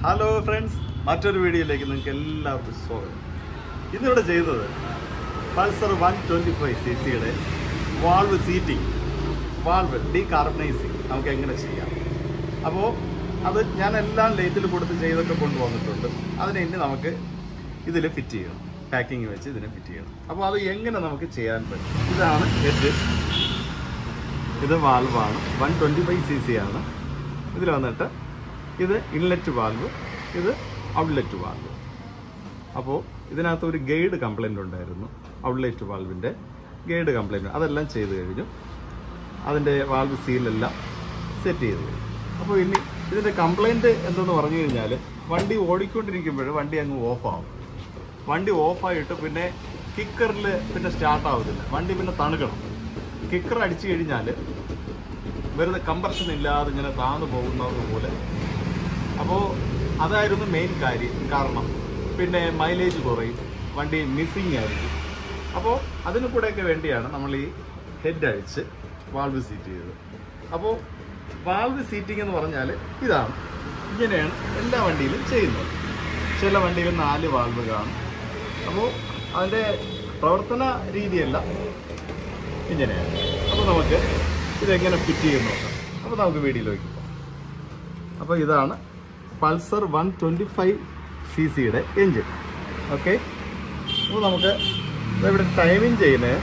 Hello friends മറ്റൊരു വീഡിയോയിലേക്ക് നിങ്ങൾക്ക് എല്ലാവർക്കും സ്വാഗതം ഇന്നിവിടെ ചെയ്തത് Pulsar one twenty five C സിയുടെ വാൾവ് സീറ്റിംഗ് വാൾവ് ഡീകാർബണൈസിങ് നമുക്ക് എങ്ങനെ ചെയ്യാം അപ്പോൾ അത് ഞാൻ എല്ലാം ലേറ്റിൽ കൊടുത്ത് ചെയ്തൊക്കെ കൊണ്ടുവന്നിട്ടുണ്ട് അതിനെ ഇനി നമുക്ക് ഇതിൽ ഫിറ്റ് ചെയ്യണം പാക്കിങ് വെച്ച് ഇതിനെ ഫിറ്റ് ചെയ്യണം അപ്പോൾ അത് എങ്ങനെ നമുക്ക് ചെയ്യാൻ പറ്റും ഇതാണ് ഹെഡ് ഇത് വാൾവാണ് one twenty five C C ആണ് ഇതിൽ വന്നിട്ട് ഇത് ഇൻലെറ്റ് വാൽവ് ഇത് ഔട്ട്ലെറ്റ് വാൽവ് അപ്പോൾ ഇതിനകത്ത് ഒരു ഗൈഡ് കംപ്ലൈൻ്റ് ഉണ്ടായിരുന്നു ഔട്ട്ലെറ്റ് വാൽവിൻ്റെ ഗൈഡ് കംപ്ലൈൻറ്റ് അതെല്ലാം ചെയ്ത് കഴിഞ്ഞു അതിൻ്റെ വാൽവ് സീലെല്ലാം സെറ്റ് ചെയ്ത് കഴിഞ്ഞു അപ്പോൾ ഇനി ഇതിൻ്റെ കംപ്ലൈൻറ്റ് എന്തെന്ന് പറഞ്ഞു കഴിഞ്ഞാൽ വണ്ടി ഓടിക്കൊണ്ടിരിക്കുമ്പോൾ വണ്ടി അങ്ങ് ഓഫാവും വണ്ടി ഓഫായിട്ട് പിന്നെ കിക്കറിൽ പിന്നെ സ്റ്റാർട്ട് ആവുന്നില്ല വണ്ടി പിന്നെ തണുക്കണം കിക്കർ അടിച്ചു കഴിഞ്ഞാൽ വെറുതെ കമ്പർഷൻ ഇല്ലാതെ ഇങ്ങനെ താന്നു പോകുന്നത് പോലെ അപ്പോൾ അതായിരുന്നു മെയിൻ കാര്യം കാരണം പിന്നെ മൈലേജ് കുറയും വണ്ടി മിസ്സിങ് ആയിരിക്കും അപ്പോൾ അതിന് കൂടെയൊക്കെ വേണ്ടിയാണ് നമ്മൾ ഈ ഹെഡ് അഴിച്ച് വാൾവ് സീറ്റ് ചെയ്തത് അപ്പോൾ വാൾവ് സീറ്റിംഗ് എന്ന് പറഞ്ഞാൽ ഇതാണ് ഇങ്ങനെയാണ് എല്ലാ വണ്ടിയിലും ചെയ്യുന്നത് ചില വണ്ടിയിൽ നാല് വാൾവ് കാണും അപ്പോൾ അതിൻ്റെ പ്രവർത്തന രീതിയല്ല ഇങ്ങനെയാണ് അപ്പോൾ നമുക്ക് ഇതെങ്ങനെ ഫിറ്റ് ചെയ്ത് നോക്കാം അപ്പോൾ നമുക്ക് വീഡിയോയിലേക്ക് പോകാം അപ്പോൾ ഇതാണ് Pulsar one twenty five C സിയുടെ എൻജിൻ ഓക്കെ അപ്പോൾ നമുക്ക് ഇവിടെ ടൈമിങ് ചെയ്യുന്നത്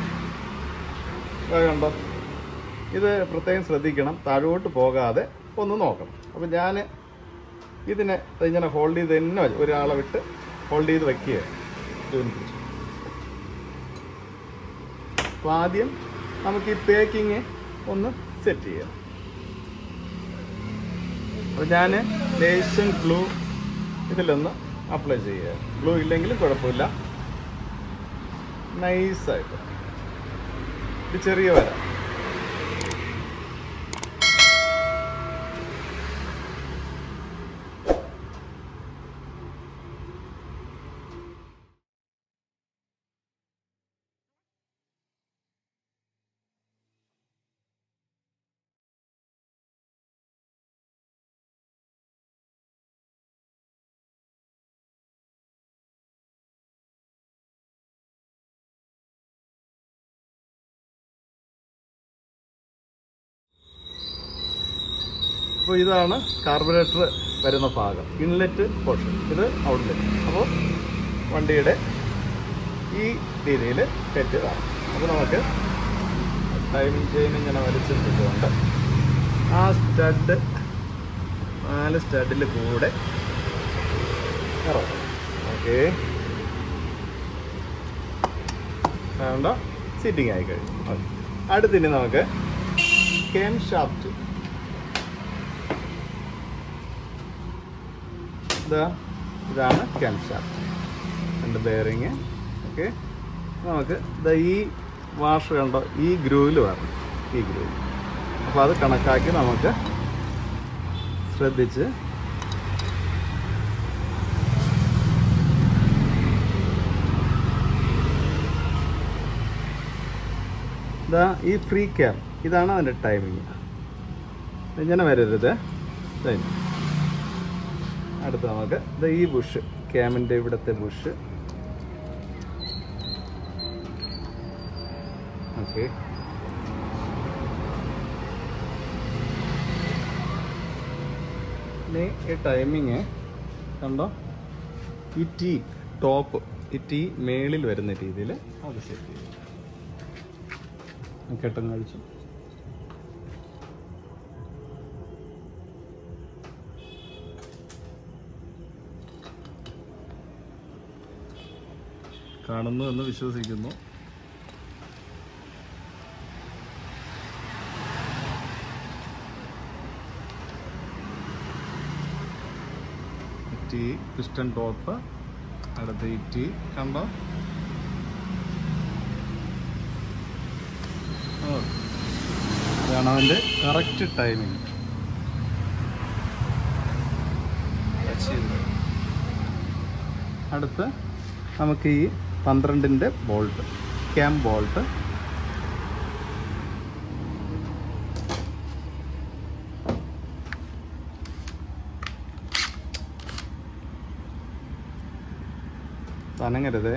ദാ കണ്ടോ ഇത് പ്രത്യേകം ശ്രദ്ധിക്കണം താഴോട്ട് പോകാതെ ഒന്ന് നോക്കണം അപ്പോൾ ഞാൻ ഇതിനെ ഇങ്ങനെ ഹോൾഡ് ചെയ്ത് തന്നെ വെ- ഒരാളെ വിട്ട് ഹോൾഡ് ചെയ്ത് വയ്ക്കുക ഇതിനെ പിടിച്ച് അപ്പോൾ ആദ്യം നമുക്ക് ഈ പേക്കിങ് ഒന്ന് സെറ്റ് ചെയ്യാം അപ്പോൾ ഞാൻ ലേശം ഗ്ലൂ ഇതിലൊന്ന് അപ്ലൈ ചെയ്യുക ഗ്ലൂ ഇല്ലെങ്കിലും കുഴപ്പമില്ല നൈസായിട്ട് ഇത് ചെറിയ വര അപ്പോൾ ഇതാണ് കാർബറേറ്റർ വരുന്ന ഭാഗം ഇൻലെറ്റ് പോർഷൻ ഇത് ഔട്ട്ലെറ്റ് അപ്പോൾ വണ്ടിയുടെ ഈ രീതിയിൽ സെറ്റ് കാണും അപ്പോൾ നമുക്ക് ടൈമിംഗ് ചെയിൻ ഇങ്ങനെ വലിച്ചിട്ടുകൊണ്ട് ആ സ്റ്റഡ് നാല് സ്റ്റഡിൽ കൂടെ ഇറങ്ങും ഓക്കെ വേണ്ട സിറ്റിംഗ് ആയി കഴിഞ്ഞു ഓക്കെ അടുത്തിനി നമുക്ക് കെം ഷാഫ്റ്റ് ഇതാ ഇതാണ് ക്യാം ഷാഫ്റ്റ് രണ്ട് ബെയറിങ് ഓക്കെ നമുക്ക് ഇതാ ഈ വാഷ് കണ്ടോ ഈ ഗ്രൂവിൽ വരണം ഈ ഗ്രൂവിൽ അപ്പോൾ അത് കണക്കാക്കി നമുക്ക് ശ്രദ്ധിച്ച് ഇതാ ഈ ഫ്രീ ക്യാം ഇതാണ് അതിൻ്റെ ടൈമിങ് ഇങ്ങനെ വരരുത് ഇതായി. അടുത്ത നമുക്ക് ഇത് ഈ ബുഷ് ക്യാമിൻ്റെ ഇവിടുത്തെ ബുഷ് ഓക്കെ ഇനി ഈ ടൈമിങ് കണ്ടോ ഈ ടീ ടോപ്പ് ഈ ടീ മേളിൽ വരുന്ന രീതിയിൽ അത് സെറ്റ് ചെയ്യും കേട്ടം കഴിച്ചു കാണുന്നു എന്ന് വിശ്വസിക്കുന്നു ടീ പിസ്റ്റൺ ടോപ്പ് അടുത്ത ഈ ടീ കണ്ടോ ഓ. ഇതാണ് അതിൻ്റെ കറക്റ്റ് ടൈമിങ് അടുത്ത് നമുക്ക് ഈ പന്ത്രണ്ടിൻ്റെ ബോൾട്ട് ക്യാം ബോൾട്ട് അനങ്ങരുത്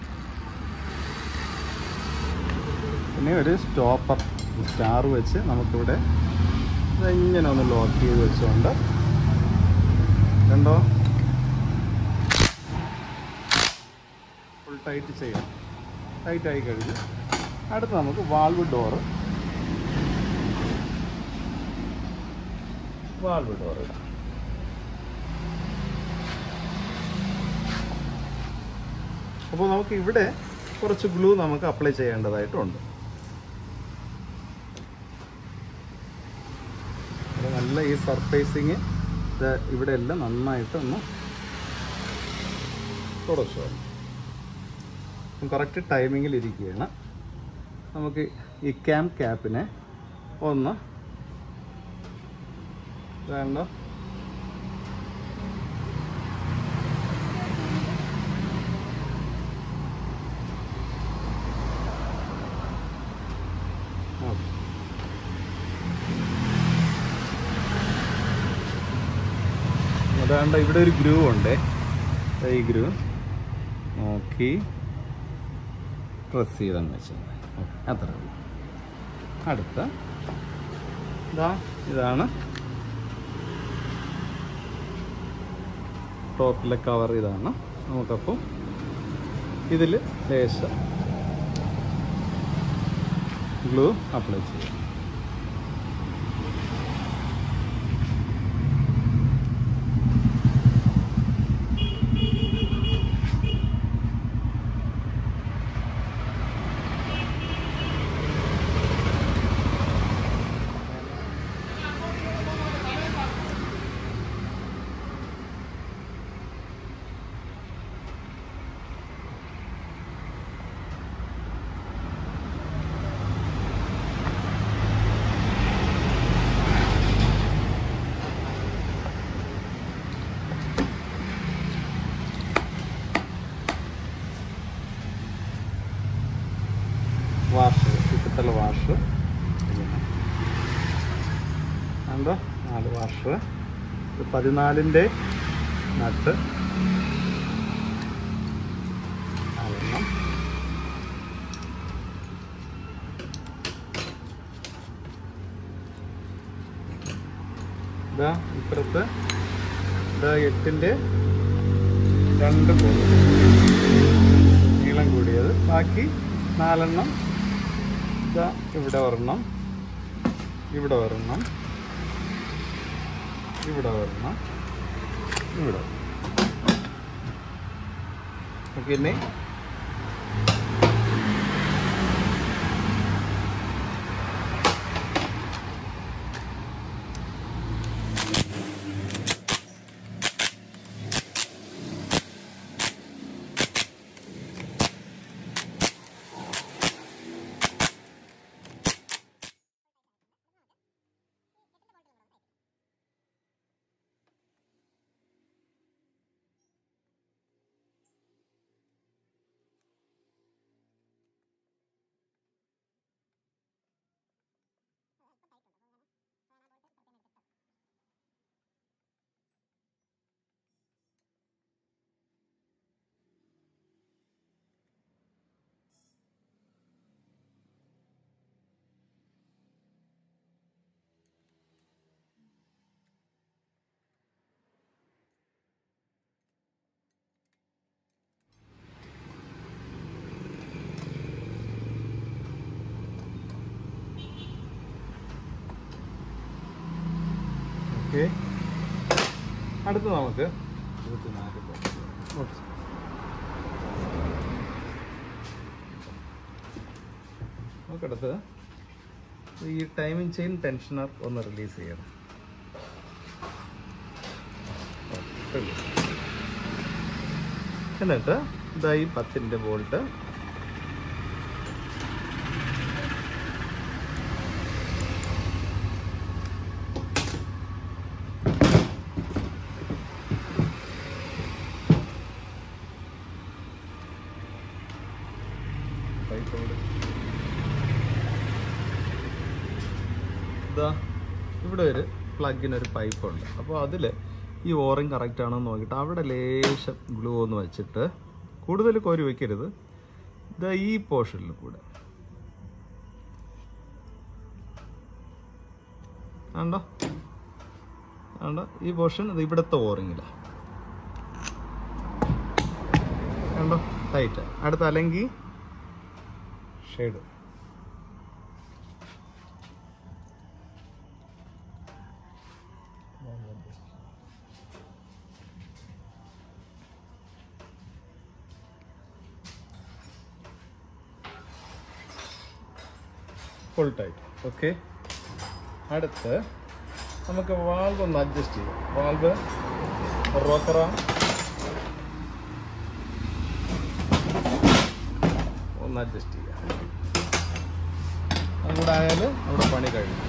പിന്നെ ഒരു സ്റ്റോപ്പർ സ്റ്റാർ വെച്ച് നമുക്കിവിടെ ഇങ്ങനെ ഒന്ന് ലോക്ക് ചെയ്ത് വെച്ചുകൊണ്ട് കണ്ടോ ഫുൾ ടൈറ്റ് ചെയ്യാം ടൈറ്റ് ആയി കഴിഞ്ഞ് അടുത്ത് നമുക്ക് വാൾവ് ഡോറ് വാൾവ് ഡോർ ഇടാം അപ്പോൾ നമുക്ക് ഇവിടെ കുറച്ച് ഗ്ലൂ നമുക്ക് അപ്ലൈ ചെയ്യേണ്ടതായിട്ടുണ്ട് അപ്പോൾ നല്ല ഈ സർഫേസിങ് ഇവിടെ എല്ലാം നന്നായിട്ട് ഒന്ന് തുടച്ചു കറക്റ്റ് ടൈമിങ്ങിൽ ഇരിക്കുകയാണ് നമുക്ക് ഈ ക്യാം ക്യാപ്പിനെ ഒന്ന് വേണ്ട ഓക്കെ അതാണ്ട് ഇവിടെ ഒരു ഗ്രൂ ഉണ്ട് ഈ ഗ്രൂ നോക്കി പ്രസ് ചെയ്തങ്ങ് വെച്ചാൽ ഓക്കെ അത്ര ഉള്ളൂ അടുത്ത ഇതാ ഇതാണ് ടോപ്പിലെ കവർ ഇതാണ് നമുക്കപ്പോൾ ഇതിൽ ലേശം ഗ്ലൂ അപ്ലൈ ചെയ്യാം വാഷ് ഇപ്പോഴത്തെ വാഷ് എന്താ നാല് വാഷ് ഇത് പതിനാലിൻ്റെ നട്ട് നാലെണ്ണം ഇതാ ഇപ്പുറത്ത് ഇതാ എട്ടിൻ്റെ രണ്ട് ബോൾ നീളം കൂടിയത് ബാക്കി നാലെണ്ണം ഇതാ ഇവിടെ ഒരെണ്ണം ഇവിടെ ഒരെണ്ണം ഇവിടെ ഒരെണ്ണം ഇവിടെ ഓക്കെ ഇനി ഓക്കെ അടുത്ത് നമുക്ക് ഇരുപത്തിനാല് ബോക്സ്. നമുക്കടുത്ത് ഈ ടൈമിംഗ് ചെയിൻ ടെൻഷനർ ഒന്ന് റിലീസ് ചെയ്യണം ഓക്കെ, release. എന്നിട്ട് ഇതാ ഈ പത്തിൻ്റെ ബോൾട്ട് ഇതാ ഇവിടെ ഒരു പ്ലഗിന് ഒരു പൈപ്പ് ഉണ്ട് അപ്പോൾ അതിൽ ഈ ഓറിങ് കറക്റ്റ് ആണോ എന്ന് നോക്കിയിട്ട് അവിടെ ലേശം ഗ്ലൂ ഒന്ന് വെച്ചിട്ട് കൂടുതൽ കോരി വയ്ക്കരുത് ഇതാ ഈ പോർഷനിൽ കൂടെ ആണ്ടോ ആണ്ടോ ഈ പോർഷൻ ഇത് ഇവിടുത്തെ ഓറിങ്ങിലാണ് കണ്ടോ ടൈറ്റ് അടുത്ത അല്ലെങ്കിൽ ഷെയ്ഡ് ഫുൾ ടൈറ്റ് ഓക്കെ അടുത്ത് നമുക്ക് വാൾവ് ഒന്ന് അഡ്ജസ്റ്റ് ചെയ്യാം വാൾവ് റോക്കറ ഒന്ന് അഡ്ജസ്റ്റ് ചെയ്യാം അതുകൂടെ ആയാൽ നമ്മുടെ പണി കഴിഞ്ഞു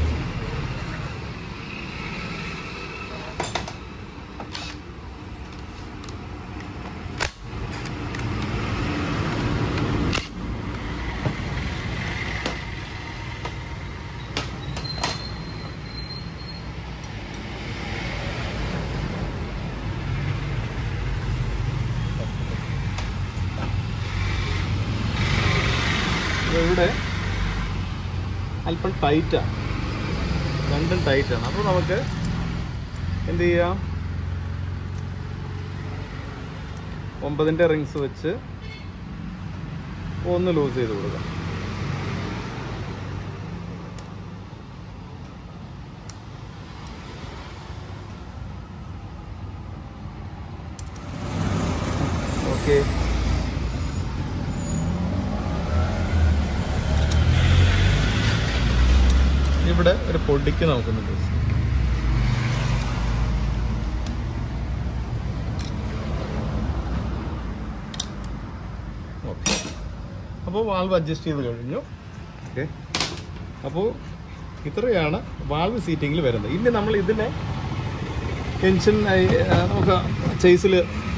അപ്പോൾ ഇവിടെ അല്പം ടൈറ്റാണ് രണ്ടും ടൈറ്റാണ് അപ്പോൾ നമുക്ക് എന്ത് ചെയ്യാം ഒമ്പതിൻ്റെ റിങ്സ് വെച്ച് ഒന്ന് ലൂസ് ചെയ്ത് കൊടുക്കാം ഓക്കെ ഇവിടെ ഒരു പൊടിക്ക് നമുക്കൊന്ന് ലൂസ് ചെയ്യാം. ഓക്കെ അപ്പോൾ വാൾവ് അഡ്ജസ്റ്റ് ചെയ്ത് കഴിഞ്ഞു ഓക്കെ അപ്പോൾ ഇത്രയാണ് വാൾവ് സീറ്റിങ്ങിൽ വരുന്നത് ഇനി നമ്മൾ ഇതിനെ ടെൻഷൻ നമുക്ക് ചേസിൽ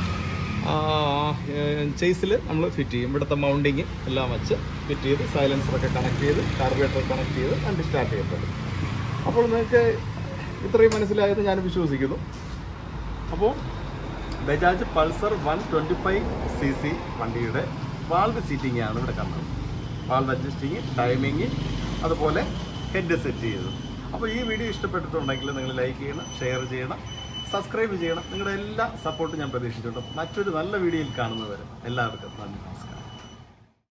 ചേസിൽ നമ്മൾ ഫിറ്റ് ചെയ്യും ഇവിടുത്തെ മൗണ്ടിങ് എല്ലാം വെച്ച് ഫിറ്റ് ചെയ്ത് സൈലൻസറൊക്കെ കണക്ട് ചെയ്ത് കാർബറേറ്റർ കണക്ട് ചെയ്ത് വണ്ടി സ്റ്റാർട്ട് ചെയ്യപ്പെടും അപ്പോൾ നിങ്ങൾക്ക് ഇത്രയും മനസ്സിലായത് ഞാൻ വിശ്വസിക്കുന്നു അപ്പോൾ Bajaj Pulsar one twenty five C C വണ്ടിയുടെ വാൾവ് സീറ്റിംഗ് ആണ് ഇവിടെ കണ്ടത് വാൾവ് അഡ്ജസ്റ്റിങ് ടൈമിങ് അതുപോലെ ഹെഡ് സെറ്റ് ചെയ്തത് അപ്പോൾ ഈ വീഡിയോ ഇഷ്ടപ്പെട്ടിട്ടുണ്ടെങ്കിൽ നിങ്ങൾ ലൈക്ക് ചെയ്യണം ഷെയർ ചെയ്യണം സബ്സ്ക്രൈബ് ചെയ്യണം നിങ്ങളുടെ എല്ലാ സപ്പോർട്ടും ഞാൻ പ്രതീക്ഷിച്ചിട്ടുണ്ട് മറ്റൊരു നല്ല വീഡിയോയിൽ കാണുന്നവരെ എല്ലാവർക്കും നന്ദി നമസ്കാരം